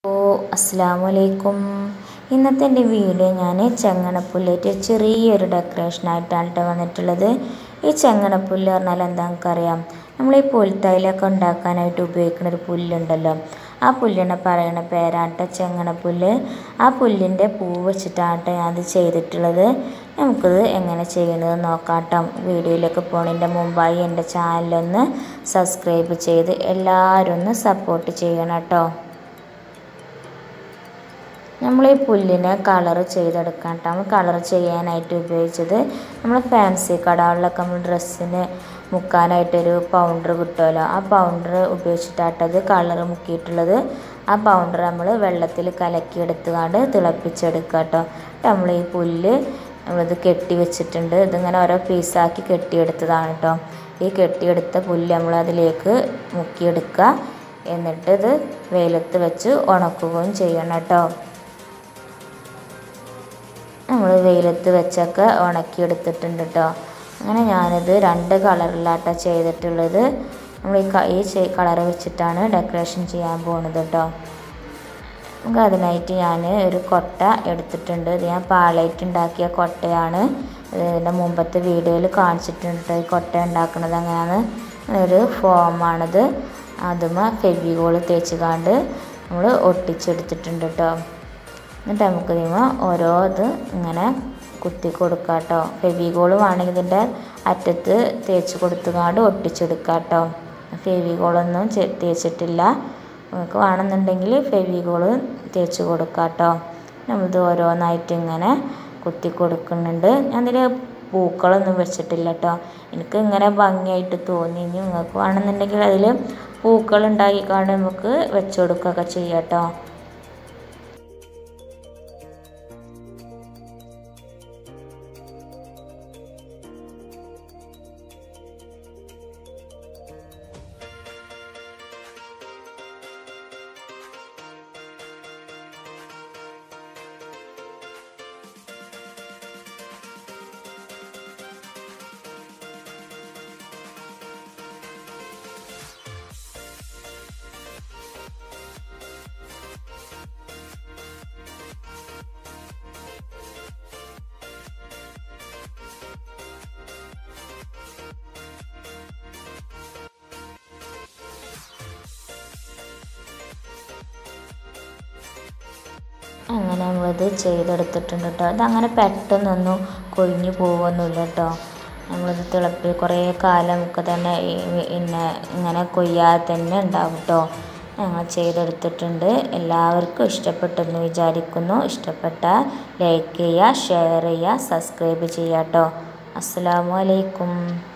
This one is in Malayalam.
ഓ അസ്സാമു അലൈക്കും ഇന്നത്തെ എൻ്റെ വീഡിയോ ഞാൻ ചെങ്ങണപ്പുല്ലേറ്റ് ചെറിയൊരു ഡെക്കറേഷനായിട്ടാണ് കേട്ടോ വന്നിട്ടുള്ളത് ഈ ചെങ്ങണപ്പുല്ല് പറഞ്ഞാൽ എന്താ നമുക്കറിയാം നമ്മൾ ഈ പുൽത്തൈലൊക്കെ ഉണ്ടാക്കാനായിട്ട് ഉപയോഗിക്കുന്ന ഒരു പുല്ലുണ്ടല്ലോ ആ പുല്ലിനെ പറയുന്ന പേരാണ് കേട്ടോ ചെങ്ങണപ്പുല്ല് ആ പുല്ലിൻ്റെ പൂ വെച്ചിട്ടാണ് കേട്ടോ ഞാൻ അത് ചെയ്തിട്ടുള്ളത് നമുക്കിത് എങ്ങനെ ചെയ്യുന്നത് നോക്കാം കേട്ടോ വീഡിയോയിലേക്ക് പോണതിൻ്റെ മുമ്പായി എൻ്റെ ചാനലൊന്ന് സബ്സ്ക്രൈബ് ചെയ്ത് എല്ലാവരും ഒന്ന് സപ്പോർട്ട് ചെയ്യണം കേട്ടോ നമ്മൾ ഈ പുല്ലിനെ കളർ ചെയ്തെടുക്കാൻ കേട്ടോ നമ്മൾ കളർ ചെയ്യാനായിട്ട് ഉപയോഗിച്ചത് നമ്മൾ ഫാൻസി കടകളിലൊക്കെ നമ്മൾ ഡ്രസ്സിന് മുക്കാനായിട്ടൊരു പൗഡർ കിട്ടുമല്ലോ ആ പൗഡർ ഉപയോഗിച്ചിട്ടാട്ടത് കളർ മുക്കിയിട്ടുള്ളത് ആ പൗഡർ നമ്മൾ വെള്ളത്തിൽ കലക്കി എടുത്തുകൊണ്ട് തിളപ്പിച്ചെടുക്കുക കേട്ടോ നമ്മൾ ഈ പുല്ല് നമ്മളിത് കെട്ടി വെച്ചിട്ടുണ്ട് ഇതിങ്ങനെ ഓരോ പീസാക്കി കെട്ടിയെടുത്തതാണ് കേട്ടോ ഈ കെട്ടിയെടുത്ത പുല്ല് നമ്മൾ അതിലേക്ക് മുക്കിയെടുക്കുക എന്നിട്ട് ഇത് വെയിലത്ത് വെച്ച് ഉണക്കുകയും ചെയ്യണം കേട്ടോ നമ്മൾ വെയിലത്ത് വെച്ചൊക്കെ ഉണക്കിയെടുത്തിട്ടുണ്ട് കേട്ടോ അങ്ങനെ ഞാനിത് രണ്ട് കളറിലാട്ടോ ചെയ്തിട്ടുള്ളത് നമ്മൾ ഈ ഈ കളർ വെച്ചിട്ടാണ് ഡെക്കറേഷൻ ചെയ്യാൻ പോകുന്നത് കേട്ടോ നമുക്ക് അതിനായിട്ട് ഞാൻ ഒരു കൊട്ട എടുത്തിട്ടുണ്ട് ഇത് ഞാൻ പാളയിട്ട് ഉണ്ടാക്കിയ കൊട്ടയാണ് ഇതിൻ്റെ മുമ്പത്തെ വീഡിയോയിൽ കാണിച്ചിട്ടുണ്ട് കേട്ടോ ഈ കൊട്ട ഉണ്ടാക്കുന്നത് എങ്ങനെയാണ് ഒരു ഫോമാണിത് അതുമ ഫെവിഗോൾ തേച്ച് കാണ്ട് നമ്മൾ ഒട്ടിച്ചെടുത്തിട്ടുണ്ട് കേട്ടോ എന്നിട്ട് നമുക്ക് ഇതിമ ഓരോ ഇത് ഇങ്ങനെ കുത്തി കൊടുക്കുക കേട്ടോ ഫെവിഗോൾ വേണമെങ്കിൽ ഇതിൻ്റെ അറ്റത്ത് തേച്ച് കൊടുത്തുകൊണ്ട് ഒട്ടിച്ചെടുക്കുക കേട്ടോ ഫെവിഗോളൊന്നും തേച്ചിട്ടില്ല നമുക്ക് വേണമെന്നുണ്ടെങ്കിൽ ഫെവിഗോൾ തേച്ച് കൊടുക്കുക കേട്ടോ നമ്മളിത് ഓരോന്നായിട്ട് ഇങ്ങനെ കുത്തി കൊടുക്കുന്നുണ്ട് ഞാൻ ഇതിൽ പൂക്കളൊന്നും വെച്ചിട്ടില്ല കേട്ടോ എനിക്ക് ഇങ്ങനെ ഭംഗിയായിട്ട് തോന്നി ഇനി നിങ്ങൾക്ക് വേണമെന്നുണ്ടെങ്കിൽ അതിൽ പൂക്കൾ ഉണ്ടാക്കിക്കാണ്ട് നമുക്ക് വെച്ച് കൊടുക്കുകയൊക്കെ ചെയ്യാം കേട്ടോ അങ്ങനെ നമ്മളിത് ചെയ്തെടുത്തിട്ടുണ്ട് കേട്ടോ ഇതങ്ങനെ പെട്ടെന്നൊന്നും കൊഴിഞ്ഞു പോകുമൊന്നുമില്ല കേട്ടോ നമ്മളിത് തിളപ്പി കുറേ കാലം ഒക്കെ തന്നെ പിന്നെ ഇങ്ങനെ കൊയ്യാതെ തന്നെ ഉണ്ടാവും കേട്ടോ ഞങ്ങൾ ചെയ്തെടുത്തിട്ടുണ്ട് എല്ലാവർക്കും ഇഷ്ടപ്പെട്ടെന്ന് വിചാരിക്കുന്നു ഇഷ്ടപ്പെട്ടാൽ ലൈക്ക് ചെയ്യുക ഷെയർ ചെയ്യുക സബ്സ്ക്രൈബ് ചെയ്യുക കേട്ടോ അസ്സാമലൈക്കും